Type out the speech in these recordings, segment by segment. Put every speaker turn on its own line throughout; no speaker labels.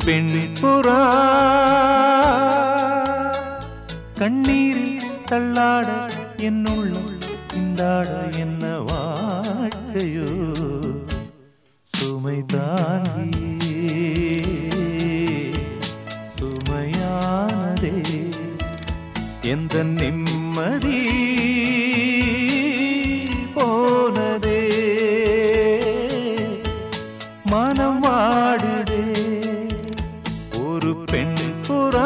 பெண் புறா கண்ணீரில் தள்ளாட என்னுள்ளம் இந்தாட என்ன வாழ்க்கையோ சுமை தாங்கியே சுமையானதே எந்த நிம்மதி போனதே மனம் வாடுதே ஒரு பெண் புறா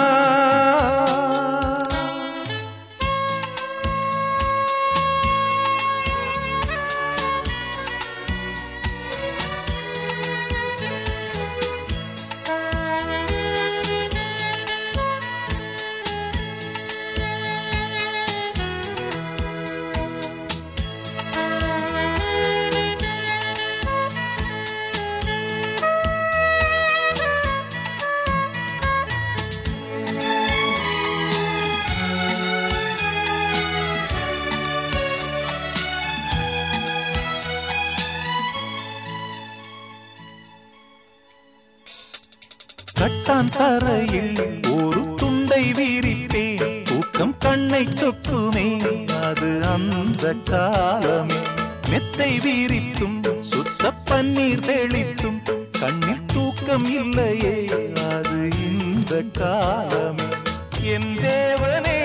கட்டான் தரையில் ஒரு துண்டை விரிப்பேன் தூக்கம் கண்ணை சொக்குமே அது அந்த காலமே மெத்தை விரித்தும் சுத்த பன்னீர் தெளித்தும் கண்ணில் தூக்கம் இல்லையே அது இந்த காலமே என் தேவனே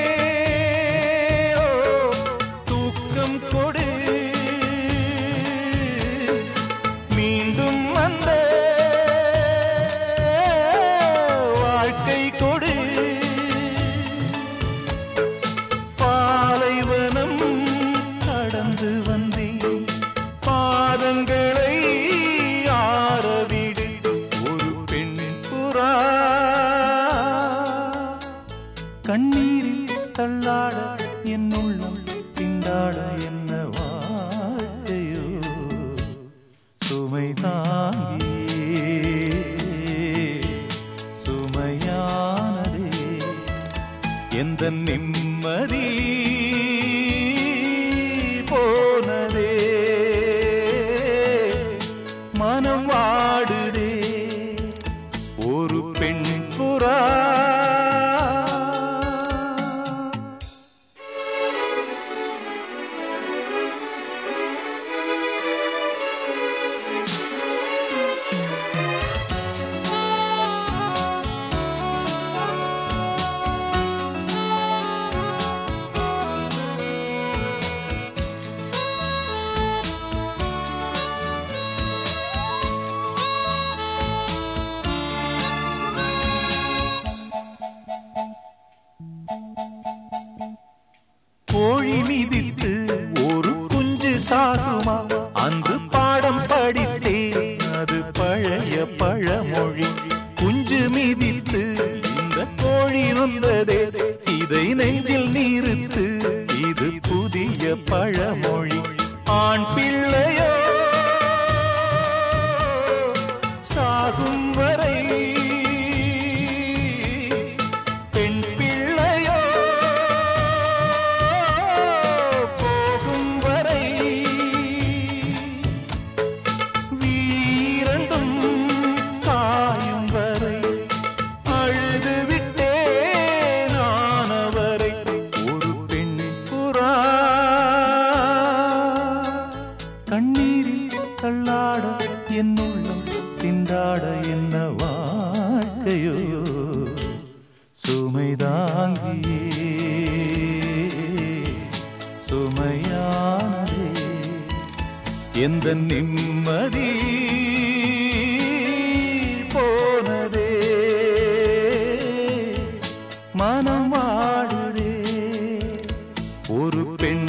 ஓ, தூக்கம் கொடு மீண்டும் அந்த வாழ்க்கை கொடு பாலைவனம் கடந்து வந்தேன் பாதங்களை ஆரவிடு ஒரு பெண் புறா கண்ணீரில் தள்ளாட என் உள்ளம் திண்டாட என்ன வாழ்க்கையோ சுமை தாங்கியே சுமையானதே எந்த நிம்மதி போனதே மனம் வாடுதே ஒரு பெண் புறா கோழி மிதித்து ஒரு குஞ்சு சாகுமா அன்று பாடம் படித்தேன் அது பழைய பழமொழி குஞ்சு மிதித்து இந்த கோழி நொந்ததே இதை நெஞ்சில் நிறுத்து இது புதிய பழமொழி ஆண் பிள்ளையோ சாகும் வரை பெண் பிள்ளையோ போகும் வரை வீரண்டும் காயும் வரை அழுது விட்டே நானவரை ஒரு பெண் புறா கண்ணீரில் தள்ளாட என் உள்ளம் திண்டாட என்ன வாழ்க்கையோ சுமை தாங்கியே சுமையானதே எந்த நிம்மதி போனதே மனம் வாடுதே ஒரு பெண்